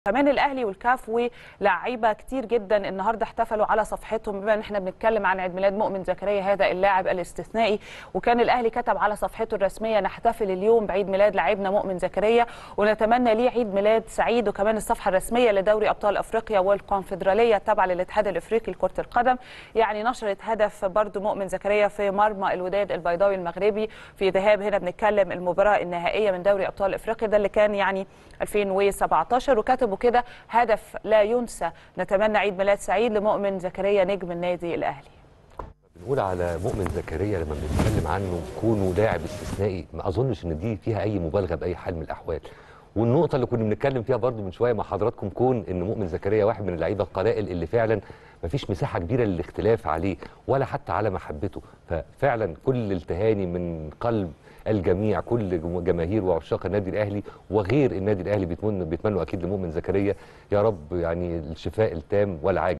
كمان الاهلي والكاف ولاعيبه كتير جدا النهارده احتفلوا على صفحتهم بما ان احنا بنتكلم عن عيد ميلاد مؤمن زكريا هذا اللاعب الاستثنائي وكان الاهلي كتب على صفحته الرسميه نحتفل اليوم بعيد ميلاد لاعبنا مؤمن زكريا ونتمنى ليه عيد ميلاد سعيد وكمان الصفحه الرسميه لدوري ابطال افريقيا والكونفدراليه التابعه للاتحاد الافريقي لكره القدم يعني نشرت هدف برضو مؤمن زكريا في مرمى الوداد البيضاوي المغربي في ذهاب هنا بنتكلم المباراه النهائيه من دوري ابطال افريقيا ده اللي كان يعني 2017 وكتبوا كده هدف لا ينسى نتمنى عيد ميلاد سعيد لمؤمن زكريا نجم النادي الاهلي بنقول على مؤمن زكريا لما بنتكلم عنه كونه لاعب استثنائي ما اظنش ان دي فيها اي مبالغه باي حال من الاحوال والنقطه اللي كنا بنتكلم فيها برضو من شويه مع حضراتكم كون ان مؤمن زكريا واحد من اللعيبه القلائل اللي فعلا ما فيش مساحه كبيره للاختلاف عليه ولا حتى على محبته ففعلا كل التهاني من قلب الجميع كل جماهير وعشاق النادي الاهلي وغير النادي الاهلي بيتمنوا بيتمنوا اكيد لمؤمن زكريا يا رب يعني الشفاء التام والعاجل